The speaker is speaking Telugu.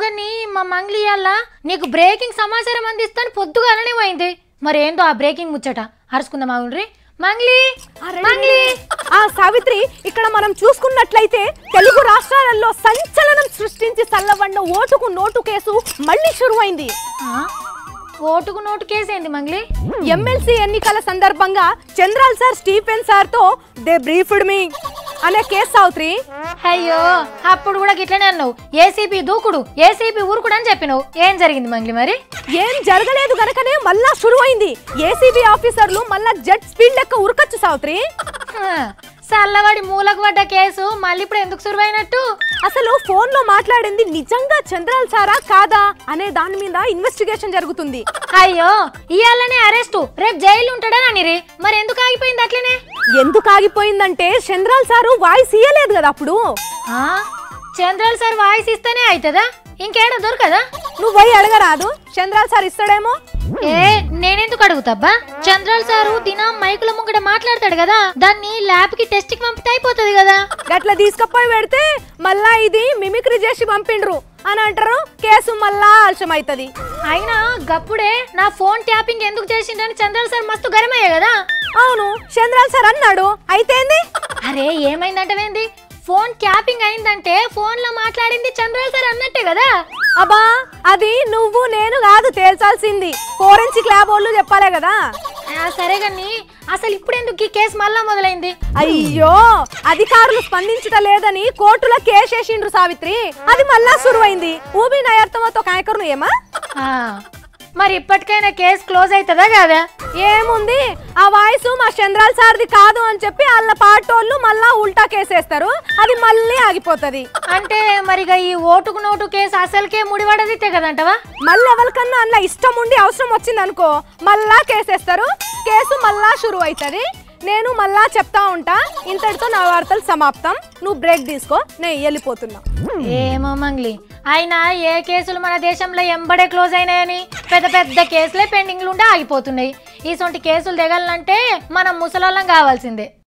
కానీ మా మంగ్లీ ఇయ్యాల నీకు బ్రేకింగ్ సమాచారం అందిస్తాను పొద్దుగాలనే పోయింది మరి ఏందో ఆ బ్రేకింగ్ ముచ్చట అరుచుకుందాం అవునరి మంగ్లీ మంగ్లీ ఆ సావిత్రి ఇక్కడ మనం చూసుకున్నట్లయితే తెలుగు రాష్ట్రాలలో సంచలనం సృష్టించి చల్లబడిన ఓటుకు నోటు కేసు మళ్ళీ షురువైంది ఆ? ఓటుకు నోటు కేసేంది మంగ్లీ ఎమ్మెల్సీ ఎన్నికల సందర్భంగా చంద్రాల్ సార్ స్టీఫెన్ సార్ తో దే బ్రీఫ్డ్ మీ అనే కేసు సావిత్రి అయ్యో అప్పుడు కూడా గిట్లనే అన్నావు ఏసీపీ దూకుడు ఏసీపీ ఊరుకుడు అని చెప్పినావు ఏం జరిగింది మంగ్లీ మరి ఏం జరగలేదు గనకనే మళ్ళా షురువైంది ఏసీబీ ఆఫీసర్లు మళ్ళా జెట్ స్పీడ్ లెక్క ఉరకచ్చు సావిత్రి హ, చల్లబడి మూలకు పడ్డ కేసు మళ్ళీ ఇప్పుడు ఎందుకు సురువైనట్టు అసలు ఫోన్ లో మాట్లాడింది నిజంగా చంద్రాల్ సారా కాదా అనే దాని మీద ఇన్వెస్టిగేషన్ జరుగుతుంది అయ్యో ఇయాలనే అరెస్టు రేపు జైలు ఉంటాడని అనిరి మరి ఎందుకు ఆగిపోయింది అట్లనే ఎందుకు ఆగిపోయిందంటే చంద్రాల్ సారు వాయిస్ ఇయ్యలేదు కదా అప్పుడు ఆ? చంద్రాల్ సార్ వాయిస్ ఇస్తేనే అవుతుందా ఇంకేడా దొరకదా నువ్వు పోయి అడగరాదు చంద్రాల్ సార్ ఇస్తాడేమో ఏ నేనెందుకు అడుగుతాబ్బా చంద్రాల్ సారు దినం మైకుల ముంగట మాట్లాడతాడు కదా దాన్ని ల్యాబ్ కి టెస్ట్ కి పంపితే అయిపోతుంది కదా గట్ల తీసుకపోయి పెడితే మళ్ళా ఇది మిమిక్రీ చేసి పంపిండ్రు అని అంటారు కేసు మళ్ళా ఆలస్యమైతది అయినా గప్పుడే నా ఫోన్ ట్యాపింగ్ ఎందుకు చేసిండని చంద్రాల్ సార్ మస్తు గరమయ్యే కదా అవును చంద్రాల్ సార్ అన్నాడు అయితేంది అరే ఏమైందంటవేంది ఫోన్ ట్యాపింగ్ అయిందంటే ఫోన్ లో మాట్లాడింది చంద్రాల్ సార్ అన్నట్టే కదా అబ్బా అది నువ్వు నేను కాదు తేల్చాల్సింది ఫోరెన్సిక్ ల్యాబ్ వాళ్ళు చెప్పాలే కదా ఆ, సరే కానీ అసలు ఇప్పుడు ఎందుకు ఈ కేసు మళ్ళా మొదలైంది అయ్యో అధికారులు స్పందించట లేదని కోర్టులో కేసేసిండ్రు సావిత్రి అది మళ్ళా సురువైంది ఊబి నయర్థమతో కాయకరును ఏమా ఆ, మరి ఇప్పటికైనా కేసు క్లోజ్ అవుతుందా కాదా ఏముంది ఆ వాయిస్ మా చంద్రాల్ సార్ది కాదు అని చెప్పి వాళ్ళ పాటోళ్ళు మళ్ళా ఉల్టా కేసేస్తారు అది మళ్ళీ ఆగిపోతది అంటే మరిగా ఈ ఓటుకు నోటు కేసు అసలుకే ముడిపడదితే కదంటవా మళ్ళీ ఎవరికన్నా అందులో ఇష్టం ఉండి అవసరం వచ్చింది అనుకో మళ్ళా కేసేస్తారు కేసు మళ్ళా షురు అవుతుంది నేను మళ్ళా చెప్తా ఉంటా ఇంతటితో నా వార్తలు సమాప్తం నువ్వు బ్రేక్ తీసుకో నేను వెళ్ళిపోతున్నా ఏమో మంగ్లీ అయినా ఏ కేసులు మన దేశంలో ఎంబడే క్లోజ్ అయినాయని పెద్ద పెద్ద కేసులే పెండింగ్లు ఉంటే ఆగిపోతున్నాయి ఈ సొంటి కేసులు దిగాలంటే మనం ముసలోళ్ళం కావాల్సిందే